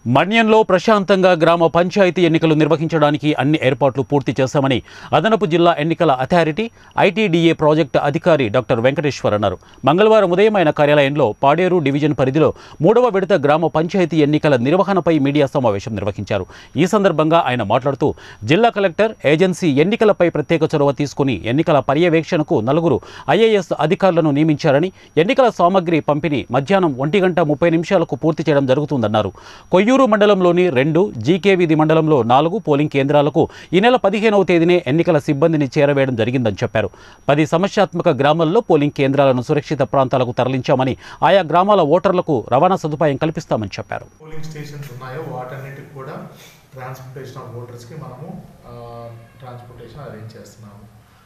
మన్యంలో ప్రశాంతంగా గ్రామ పంచాయతీ ఎన్నికలు నిర్వహించడానికి అన్ని ఏర్పాట్లు పూర్తి చేశామని అదనపు జిల్లా ఎన్నికల అథారిటీ ఐటీడీఏ ప్రాజెక్టు అధికారి డాక్టర్ వెంకటేశ్వర్ అన్నారు మంగళవారం ఉదయం ఆయన కార్యాలయంలో పాడేరు డివిజన్ పరిధిలో మూడవ విడత గ్రామ పంచాయతీ ఎన్నికల నిర్వహణపై మీడియా సమావేశం నిర్వహించారు ఈ సందర్భంగా ఆయన మాట్లాడుతూ జిల్లా కలెక్టర్ ఏజెన్సీ ఎన్నికలపై ప్రత్యేక చొరవ తీసుకుని ఎన్నికల పర్యవేక్షణకు నలుగురు ఐఏఎస్ అధికారులను నియమించారని ఎన్నికల సామగ్రి పంపిణీ మధ్యాహ్నం ఒంటి గంట ముప్పై నిమిషాలకు పూర్తి చేయడం జరుగుతుందన్నారు కొయ్యూరు మండలంలోని రెండు జీకే వీధి మండలంలో నాలుగు పోలింగ్ కేంద్రాలకు ఈ నెల పదిహేనవ తేదీనే ఎన్నికల సిబ్బందిని చేరవేయడం జరిగిందని చెప్పారు పది సమస్యాత్మక గ్రామాల్లో పోలింగ్ కేంద్రాలను సురక్షిత ప్రాంతాలకు తరలించామని ఆయా గ్రామాల ఓటర్లకు రవాణా సదుపాయం కల్పిస్తామని చెప్పారు పోలింగ్ స్టేషన్స్ ఉన్నాయో వాటన్నిటికి కూడా ట్రాన్స్పోర్టేషన్ ఆఫ్ ఓటర్స్కి మనము ట్రాన్స్పోర్టేషన్ అరేంజ్ చేస్తున్నాము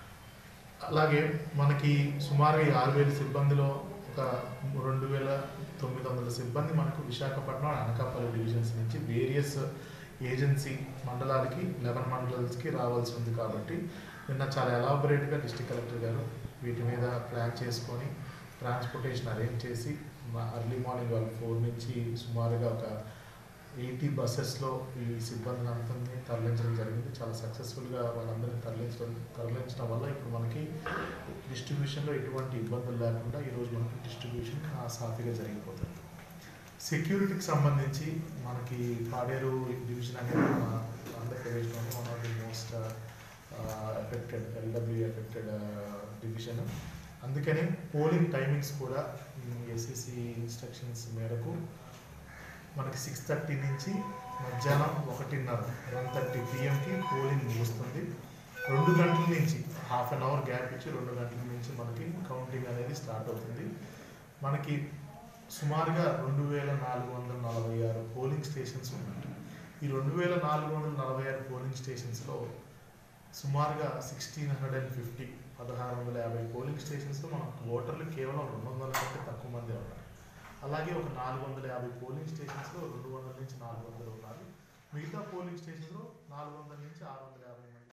అలాగే మనకి సుమారు ఈ ఆరు వేల సిబ్బందిలో ఒక రెండు వేల తొమ్మిది వందల సిబ్బంది మనకు విశాఖపట్నం అనకాపల్లి డివిజన్స్ నుంచి వేరియస్ ఏజెన్సీ మండలాలకి లెవెన్ మండలాలకి రావాల్సి ఉంది కాబట్టి నిన్న చాలా ఎలాబొరేట్గా డిస్ట్రిక్ట్ కలెక్టర్ గారు వీటి మీద ప్లాన్ చేసుకొని ట్రాన్స్పోర్టేషన్ అరేంజ్ చేసి అర్లీ మార్నింగ్ వాళ్ళు ఫోర్ నుంచి సుమారుగా ఒక ఎయిటీ బస్సెస్లో ఈ సిబ్బందిని అంతని తరలించడం జరిగింది చాలా సక్సెస్ఫుల్గా వాళ్ళందరినీ తరలించడం తరలించడం వల్ల ఇప్పుడు మనకి డిస్ట్రిబ్యూషన్లో ఎటువంటి ఇబ్బందులు లేకుండా ఈరోజు మనకి డిస్ట్రిబ్యూషన్ సాఫీగా జరిగిపోతుంది సెక్యూరిటీకి సంబంధించి మనకి పాడేరు డివిజన్ అనేది మన ఆంధ్రప్రదేశ్లోని one of the most affected LW affected division అందుకని పోలింగ్ టైమింగ్స్ కూడా ఎస్ఎస్సి ఇన్స్ట్రక్షన్స్ మేరకు మనకి సిక్స్ థర్టీ నుంచి మధ్యాహ్నం ఒకటిన్నర వన్ థర్టీ పిఎంకి పోలింగ్ ముగుస్తుంది రెండు గంటల నుంచి హాఫ్ అన్ అవర్ గ్యాప్ ఇచ్చి రెండు గంటల నుంచి మనకి కౌంటింగ్ అనేది స్టార్ట్ అవుతుంది మనకి సుమారుగా రెండు వేల నాలుగు వందల నలభై ఆరు పోలింగ్ స్టేషన్స్ ఉన్నాయి ఈ రెండు వేల నాలుగు వందల నలభై ఆరు పోలింగ్ స్టేషన్స్లో సుమారుగా సిక్స్టీన్ హండ్రెడ్ అండ్ ఫిఫ్టీ పదహారు వందల యాభై పోలింగ్ స్టేషన్స్లో మనకు ఓటర్లు కేవలం రెండు వందల కంటే తక్కువ మంది ఉన్నారు అలాగే ఒక నాలుగు వందల యాభై పోలింగ్ స్టేషన్స్లో రెండు వందల నుంచి నాలుగు వందలు ఉన్నారు మిగతా పోలింగ్ స్టేషన్స్లో నాలుగు వందల నుంచి ఆరు వందల యాభై